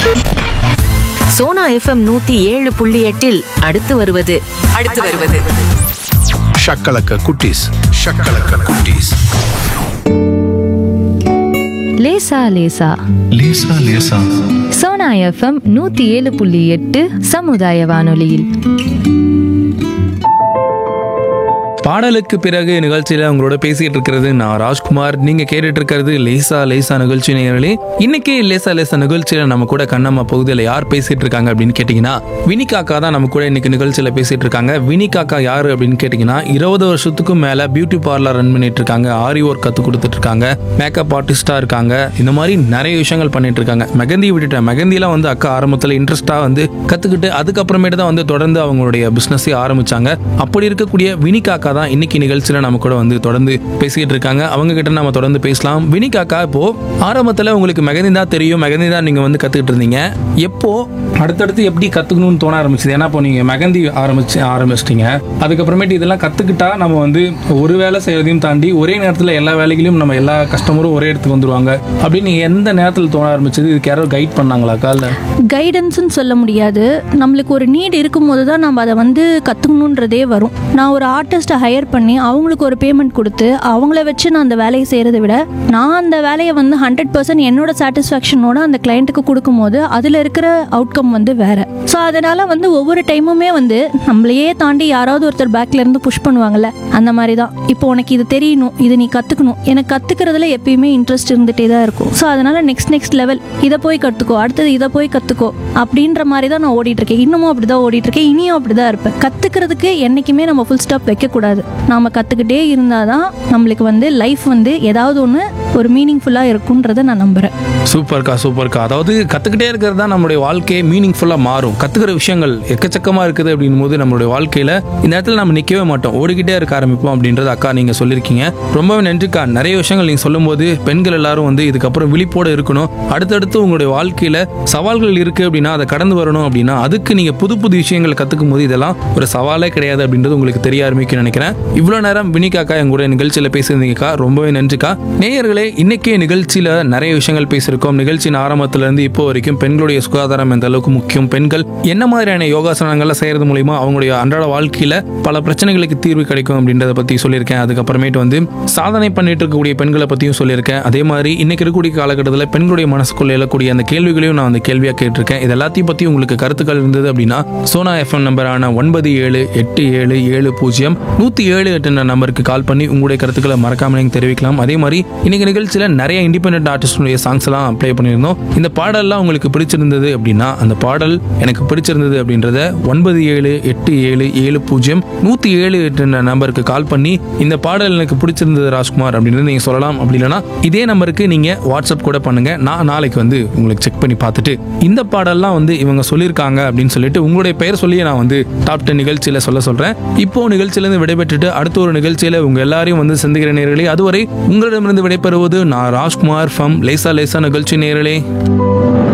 Sona FM நூத்தி ஏழு புள்ளி எட்டில் அடுத்து வருவது அடுத்து வருவது ஷக்கலக்க குட்டீஸ் ஷக்கலக்க குட்டீஸ் லேசா லேசா லேசா லேசா சோனா எஃப்எம் நூத்தி ஏழு புள்ளி எட்டு சமுதாய வானொலியில் பாடலுக்கு பிறகு நிகழ்ச்சியில உங்களோட பேசிட்டு இருக்கிறது நான் ராஜ்குமார் நீங்க கேட்டுட்டு இருக்கிறது லேசா லேசா நிகழ்ச்சி நேயர்களே இன்னைக்கு லேசா லேசா நிகழ்ச்சியில நம்ம கூட கண்ணம்மா பகுதியில் யார் பேசிட்டு இருக்காங்க அப்படின்னு கேட்டீங்கன்னா வினி காக்கா தான் நம்ம கூட இன்னைக்கு நிகழ்ச்சியில பேசிட்டு இருக்காங்க வினி காக்கா யாரு அப்படின்னு கேட்டீங்கன்னா இருபது வருஷத்துக்கும் மேல பியூட்டி பார்லர் ரன் பண்ணிட்டு இருக்காங்க ஆரி ஒர்க் கத்து கொடுத்துட்டு இருக்காங்க மேக்கப் ஆர்டிஸ்டா இருக்காங்க இந்த மாதிரி நிறைய விஷயங்கள் பண்ணிட்டு இருக்காங்க மெகந்தி விட்டுட்டேன் மெகந்திலாம் வந்து அக்கா ஆரம்பத்தில் இன்ட்ரெஸ்டா வந்து கத்துக்கிட்டு அதுக்கப்புறமேட்டு தான் வந்து தொடர்ந்து அவங்களுடைய பிசினஸே ஆரம்பிச்சாங்க அப்படி இருக்கக்கூடிய வினி காக்கா தான் இன்னைக்கு நிகழ்ச்சியில நம்ம கூட வந்து தொடர்ந்து பேசிக்கிட்டு இருக்காங்க அவங்க கிட்ட நம்ம தொடர்ந்து பேசலாம் வினி காக்கா இப்போ ஆரம்பத்துல உங்களுக்கு மெகந்தி தான் தெரியும் மெகந்தி தான் நீங்க வந்து கத்துக்கிட்டு இருந்தீங்க எப்போ அடுத்தடுத்து எப்படி கத்துக்கணும்னு தோண ஆரம்பிச்சது ஏன்னா இப்போ நீங்க மெகந்தி ஆரம்பிச்சு ஆரம்பிச்சிட்டீங்க அதுக்கப்புறமேட்டு இதெல்லாம் கத்துக்கிட்டா நம்ம வந்து ஒரு வேலை செய்யறதையும் தாண்டி ஒரே நேரத்தில் எல்லா வேலைகளையும் நம்ம எல்லா கஸ்டமரும் ஒரே இடத்துக்கு வந்துருவாங்க அப்படின்னு எந்த நேரத்தில் தோண ஆரம்பிச்சது இதுக்கு யாரோ கைட் பண்ணாங்களாக்கா இல்லை கைடன்ஸ்னு சொல்ல முடியாது நம்மளுக்கு ஒரு நீட் இருக்கும்போது தான் நம்ம அதை வந்து கற்றுக்கணுன்றதே வரும் நான் ஒரு ஆர்டிஸ்ட்டை ஹையர் பண்ணி அவங்களுக்கு ஒரு பேமெண்ட் கொடுத்து அவங்கள வச்சு நான் அந்த வேலையை செய்கிறத விட நான் அந்த வேலையை வந்து ஹண்ட்ரட் பர்சன்ட் என்னோட சாட்டிஸ்ஃபேக்ஷனோட அந்த கிளைண்ட்டுக்கு கொடுக்கும்போது அதில் இருக்கிற அவுட்கம் வந்து வேற ஸோ அதனால வந்து ஒவ்வொரு டைமுமே வந்து நம்மளையே தாண்டி யாராவது ஒருத்தர் பேக்ல இருந்து புஷ் பண்ணுவாங்கல்ல அந்த மாதிரி தான் இப்போ உனக்கு இது தெரியணும் இது நீ கற்றுக்கணும் எனக்கு கற்றுக்கிறதுல எப்பயுமே இன்ட்ரெஸ்ட் இருந்துகிட்டே தான் இருக்கும் ஸோ அதனால நெக்ஸ்ட் நெக்ஸ்ட் லெவல் இதை போய் கற்றுக்கோ அடுத்தது இதை போய் கற்றுக்கோ அப்படின்ற மாதிரி தான் நான் ஓடிட்டு இருக்கேன் இன்னமும் அப்படி தான் ஓடிட்டு இருக்கேன் இனியும் அப்படி தான் இருப்பேன் கற்றுக்கிறதுக்கு என்றைக்குமே நம்ம ஃபுல் ஸ்டாப் வைக்கக்கூடாது நாம் கற்றுக்கிட்டே இருந்தால் தான் நம்மளுக்கு வந்து லைஃப் வந்து ஏதாவது ஒன்று ஒரு மீனிங்ஃபுல்லாக இருக்குன்றதை நான் நம்புகிறேன் சூப்பர்க்கா சூப்பர்க்கா அதாவது கற்றுக்கிட்டே இருக்கிறது தான் நம்மளுடைய வாழ்க்கையை மீனிங்ஃபுல்லாக மாறும் கற்றுக்கிற விஷயங்கள் எக்கச்சக்கமாக இருக்குது அப்படின்னும் போது நம்மளுடைய வாழ்க்கையில் இந்த இடத்துல நம்ம நிற்கவே மாட்டோம் ஓடிக்கிட்டே இருக்க ஆரம்பிப்போம் அப்படின்றது அக்கா நீங்கள் சொல்லியிருக்கீங்க ரொம்பவே நன்றிக்கா நிறைய விஷயங்கள் நீங்கள் சொல்லும்போது பெண்கள் எல்லாரும் வந்து இதுக்கப்புறம் விழிப்போடு இருக்கணும் அடுத்தடுத்து உங்களுடைய வாழ்க்கையில் சவால்கள் இருக்குது அப்படின்னா அதை கடந்து வரணும் அப்படின்னா அதுக்கு நீங்கள் புது புது விஷயங்களை கற்றுக்கும் போது இதெல்லாம் ஒரு சவாலே கிடையாது அப்படின்றது உங்களுக்கு தெரிய ஆரம்பிக்கும் நினைக்கிறேன் இவ்வளோ நேரம் வினிகாக்கா என் கூட நிகழ்ச்சியில் பேசியிருந்தீங்கக்கா ரொம்பவே நன்றிக்கா நேயர்களே இன்னைக்கு நிகழ்ச்சியில் நிறைய விஷயங்கள் பேசியிருக்கோம் நிகழ்ச்சியின் ஆரம்பத்துல இருந்து இப்போ வரைக்கும் பெண்களுடைய சுகாதாரம் எந்த அளவுக்கு முக்கியம் பெண்கள் என்ன மாதிரியான யோகாசனங்களை செய்யறது மூலியமா அவங்களுடைய அன்றாட வாழ்க்கையில பல பிரச்சனைகளுக்கு தீர்வு கிடைக்கும் அப்படின்றத பத்தி சொல்லியிருக்கேன் அதுக்கப்புறமேட்டு வந்து சாதனை பண்ணிட்டு இருக்கக்கூடிய பெண்களை பத்தியும் சொல்லியிருக்கேன் அதே மாதிரி இன்னைக்கு இருக்கக்கூடிய காலகட்டத்தில் பெண்களுடைய மனசுக்குள்ள எழக்கூடிய அந்த கேள்விகளையும் நான் அந்த கேள்வியாக கேட்டிருக்கேன் இது எல்லாத்தையும் பத்தி உங்களுக்கு கருத்துக்கள் இருந்தது அப்படின்னா சோனா எஃப்எம் நம்பரான ஒன்பது ஏழு எட்டு ஏழு ஏழு பூஜ்ஜியம் நூற்றி ஏழு எட்டுன்ற நம்பருக்கு கால் பண்ணி உங்களுடைய கருத்துக்களை மறக்காம நீங்கள் தெரிவிக்கலாம் அதே மாதிரி இன்னைக்கு நிகழ்ச்சியில் நிறைய இண்டிபெண்டன்ட் ஆர்டிஸ்டுடைய சாங்ஸ் எல்லாம் ப்ளே பண்ணியிருந்தோம் இந்த பாடல்லாம் உங்களுக்கு பிடிச்சிருந்தது அப்படின்னா அந்த பாடல் எனக்கு பிடிச்சிருந்தது அப்படின்றத ஒன்பது ஏழு எட்டு ஏழு ஏழு பூஜ்ஜியம் நூற்றி ஏழு எட்டுன்ற நம்பருக்கு கால் பண்ணி இந்த பாடல் எனக்கு பிடிச்சிருந்தது ராஜ்குமார் அப்படின்றது நீங்கள் சொல்லலாம் அப்படி இல்லைன்னா இதே நம்பருக்கு நீங்கள் வாட்ஸ்அப் கூட பண்ணுங்க நான் நாளைக்கு வந்து உங்களுக்கு செக் பண்ணி பார்த்துட்டு இந்த பாடல்லாம் வந்து இவங்க சொல்லியிருக்காங்க அப்படின்னு சொல்லிட்டு உங்களுடைய பெயர் சொல்லி நான் வந்து டாப் டென் நிகழ்ச்சியில் சொல்ல சொல்கிறேன் இப்போ நிகழ்ச்சியிலேருந்து விடைபெற்றுட்டு அடுத்த ஒரு நிகழ்ச்சியில் உங்க எல்லாரையும் வந்து சந்திக்கிற நேர்களே அதுவரை உங்களிடமிருந்து விடைபெறுவது நான் ராஜ்குமார் ஃப்ரம் லேசா லேசா நிகழ்ச்சி நேரலே